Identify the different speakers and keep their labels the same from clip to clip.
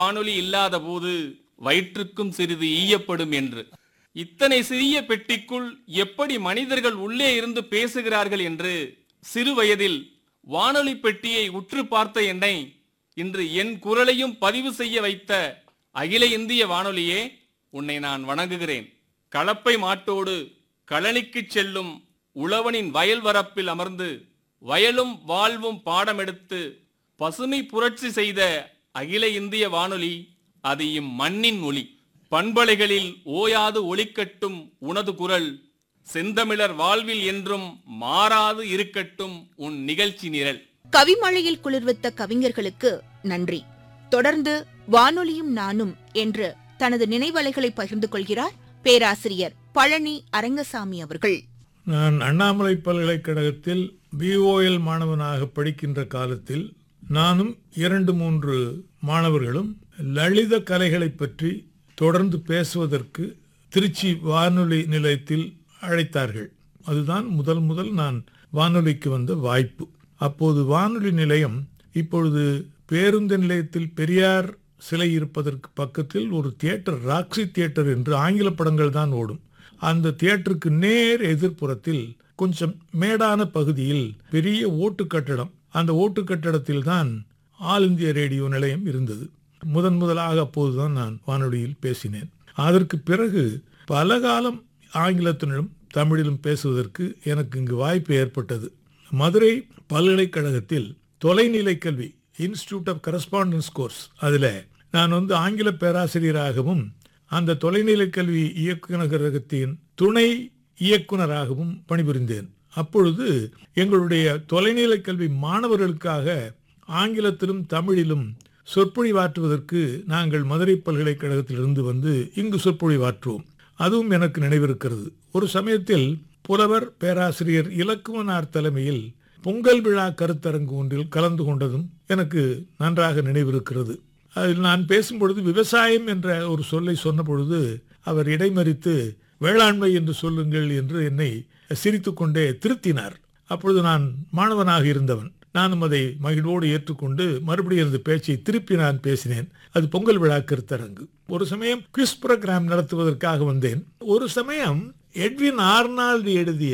Speaker 1: வானொலி இல்லாத போது வயிற்றுக்கும் சிறிது ஈயப்படும் என்று இத்தனை சிறிய பெட்டிக்குள் எப்படி மனிதர்கள் உள்ளே இருந்து பேசுகிறார்கள் என்று சிறு வயதில் வானொலி பெட்டியை உற்று பார்த்த என்னை இன்று என் குரலையும் பதிவு செய்ய வைத்த அகில இந்திய வானொலியே உன்னை நான் வணங்குகிறேன் களப்பை மாட்டோடு களனிக்குச் செல்லும் உழவனின் வயல் வரப்பில் அமர்ந்து வயலும் வாழ்வும் பாடமெடுத்து பசுமை புரட்சி செய்த அகில இந்திய வானொலி அது இம்மண்ணின் ஒளி பண்பலைகளில் ஓயாது ஒலிக்கட்டும் உனது குரல் செந்தமிழர் வாழ்வில் என்றும் மாறாது இருக்கட்டும் உன் நிகழ்ச்சி நிரல்
Speaker 2: கவிமழையில் குளிர்வித்த கவிஞர்களுக்கு நன்றி தொடர்ந்து வானொலியும் நானும் என்று தனது நினைவலைகளை பகிர்ந்து கொள்கிறார் பேராசிரியர் பழனி அரங்கசாமி அவர்கள்
Speaker 3: நான் அண்ணாமலை பல்கலைக்கழகத்தில் பிஓஎல் மாணவனாக படிக்கின்ற காலத்தில் நானும் இரண்டு மூன்று மாணவர்களும் லலித கலைகளைப் பற்றி தொடர்ந்து பேசுவதற்கு திருச்சி வானொலி நிலையத்தில் அழைத்தார்கள் அதுதான் முதல் முதல் நான் வானொலிக்கு வந்த வாய்ப்பு அப்போது வானொலி நிலையம் இப்பொழுது பேருந்து நிலையத்தில் பெரியார் சிலை இருப்பதற்கு பக்கத்தில் ஒரு தியேட்டர் ராக்ஸி தியேட்டர் என்று ஆங்கில படங்கள் தான் ஓடும் அந்த தியேட்டருக்கு நேர் எதிர்ப்புறத்தில் கொஞ்சம் மேடான பகுதியில் பெரிய ஓட்டு கட்டடம் அந்த ஓட்டு கட்டடத்தில் தான் ஆல் இந்திய ரேடியோ நிலையம் இருந்தது முதன் முதலாக அப்போதுதான் நான் வானொலியில் பேசினேன் அதற்கு பிறகு பல காலம் ஆங்கிலத்திலும் தமிழிலும் பேசுவதற்கு எனக்கு இங்கு வாய்ப்பு ஏற்பட்டது மதுரை பல்கலைக்கழகத்தில் தொலைநிலை கல்வி இன்ஸ்டிடியூட் ஆஃப் கரஸ்பாண்டன்ஸ் கோர்ஸ் அதில் நான் வந்து ஆங்கில பேராசிரியராகவும் அந்த தொலைநிலை கல்வி இயக்குநரகத்தின் துணை இயக்குனராகவும் பணிபுரிந்தேன் அப்பொழுது எங்களுடைய தொலைநிலை கல்வி மாணவர்களுக்காக ஆங்கிலத்திலும் தமிழிலும் சொற்பொழிவாற்றுவதற்கு நாங்கள் மதுரை பல்கலைக்கழகத்திலிருந்து வந்து இங்கு சொற்பொழிவாற்றுவோம் அதுவும் எனக்கு நினைவிருக்கிறது ஒரு சமயத்தில் புலவர் பேராசிரியர் இலக்குவனார் தலைமையில் பொங்கல் விழா கருத்தரங்கு ஒன்றில் கலந்து கொண்டதும் எனக்கு நன்றாக நினைவிருக்கிறது அதில் நான் பேசும்பொழுது விவசாயம் என்ற ஒரு சொல்லை சொன்ன பொழுது அவர் இடைமறித்து வேளாண்மை என்று சொல்லுங்கள் என்று என்னை சிரித்துக்கொண்டே திருத்தினார் அப்பொழுது நான் மாணவனாக இருந்தவன் நானும் அதை மகிழ்வோடு ஏற்றுக்கொண்டு மறுபடியும் எனது பேச்சை திருப்பி நான் பேசினேன் அது பொங்கல் விழா கருத்தரங்கு ஒரு சமயம் குவிஸ் ப்ரோக்ராம் நடத்துவதற்காக வந்தேன் ஒரு சமயம் எட்வின் ஆர்னால்டு எழுதிய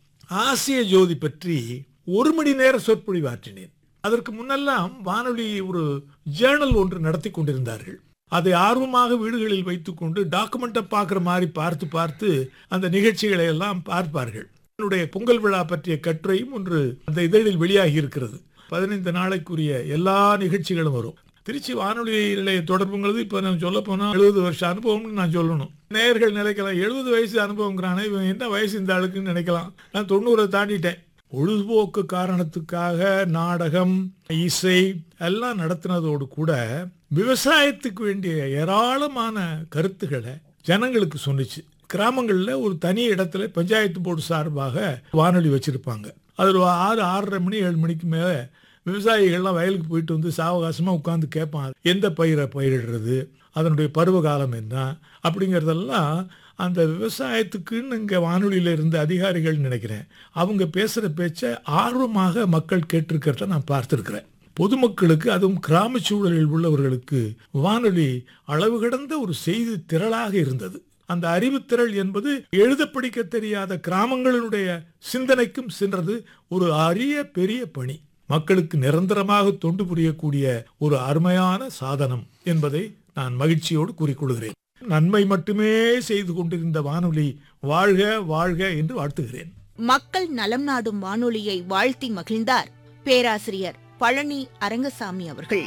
Speaker 3: ஆசிய ஜோதி பற்றி ஒரு மணி நேர சொற்பொழிவாற்றினேன் அதற்கு முன்னெல்லாம் வானொலி ஒரு ஜேர்னல் ஒன்று நடத்தி கொண்டிருந்தார்கள் அதை ஆர்வமாக வீடுகளில் வைத்துக்கொண்டு டாக்குமெண்ட்டை பார்க்குற மாதிரி பார்த்து பார்த்து அந்த நிகழ்ச்சிகளை எல்லாம் பார்ப்பார்கள் என்னுடைய பொங்கல் விழா பற்றிய கட்டுரையும் ஒன்று அந்த இதழில் வெளியாகி இருக்கிறது பதினைந்து நாளைக்குரிய எல்லா நிகழ்ச்சிகளும் வரும் திருச்சி வானொலி நிலைய தொடர்புங்கிறது இப்போ நான் சொல்ல போனால் எழுபது வருஷம் அனுபவம்னு நான் சொல்லணும் நேயர்கள் நினைக்கலாம் எழுபது வயசு அனுபவங்கிறானே இவன் என்ன வயசு இந்த ஆளுக்குன்னு நினைக்கலாம் நான் தொண்ணூறை தாண்டிட்டேன் பொழுதுபோக்கு காரணத்துக்காக நாடகம் இசை எல்லாம் நடத்தினதோடு கூட விவசாயத்துக்கு வேண்டிய ஏராளமான கருத்துக்களை ஜனங்களுக்கு சொன்னிச்சு கிராமங்களில் ஒரு தனி இடத்துல பஞ்சாயத்து போர்டு சார்பாக வானொலி வச்சிருப்பாங்க அதில் ஆறு ஆறரை மணி ஏழு மணிக்கு மேலே விவசாயிகள்லாம் வயலுக்கு போயிட்டு வந்து சாவகாசமாக உட்காந்து கேட்பான் எந்த பயிரை பயிரிடுறது அதனுடைய பருவ காலம் என்ன அப்படிங்கிறதெல்லாம் அந்த விவசாயத்துக்குன்னு இங்கே வானொலியில் இருந்த அதிகாரிகள் நினைக்கிறேன் அவங்க பேசுகிற பேச்சை ஆர்வமாக மக்கள் கேட்டிருக்கிறத நான் பார்த்துருக்கிறேன் பொதுமக்களுக்கு அதுவும் கிராம சூழலில் உள்ளவர்களுக்கு வானொலி அளவு கடந்த ஒரு செய்தி திரளாக இருந்தது அந்த அறிவுத்திரள் என்பது எழுத படிக்க தெரியாத கிராமங்களினுடைய சிந்தனைக்கும் சென்றது ஒரு அரிய பெரிய பணி மக்களுக்கு நிரந்தரமாக தொண்டு புரியக்கூடிய ஒரு அருமையான சாதனம் என்பதை நான் மகிழ்ச்சியோடு கூறிக்கொள்கிறேன் நன்மை மட்டுமே செய்து கொண்டிருந்த வானொலி வாழ்க வாழ்க என்று வாழ்த்துகிறேன்
Speaker 2: மக்கள் நலம் நாடும் வானொலியை வாழ்த்தி மகிழ்ந்தார் பேராசிரியர் பழனி அரங்கசாமி அவர்கள்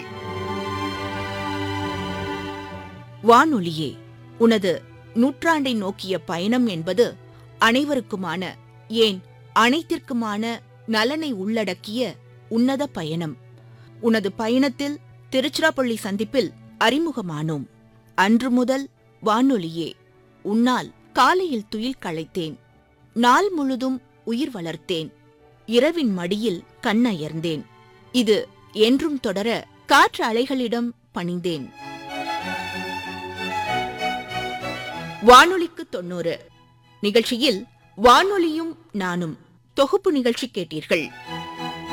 Speaker 2: வானொலியே உனது நூற்றாண்டை நோக்கிய பயணம் என்பது அனைவருக்குமான ஏன் அனைத்திற்குமான நலனை உள்ளடக்கிய உன்னத பயணம் உனது பயணத்தில் திருச்சிராப்பள்ளி சந்திப்பில் அறிமுகமானோம் அன்று முதல் வானொலியே உன்னால் காலையில் துயில் களைத்தேன் நாள் முழுதும் உயிர் வளர்த்தேன் இரவின் மடியில் கண்ணயர்ந்தேன் இது என்றும் தொடர காற்று அலைகளிடம் பணிந்தேன் வானொலிக்கு தொண்ணூறு நிகழ்ச்சியில் வானொலியும் நானும் தொகுப்பு நிகழ்ச்சி கேட்டீர்கள்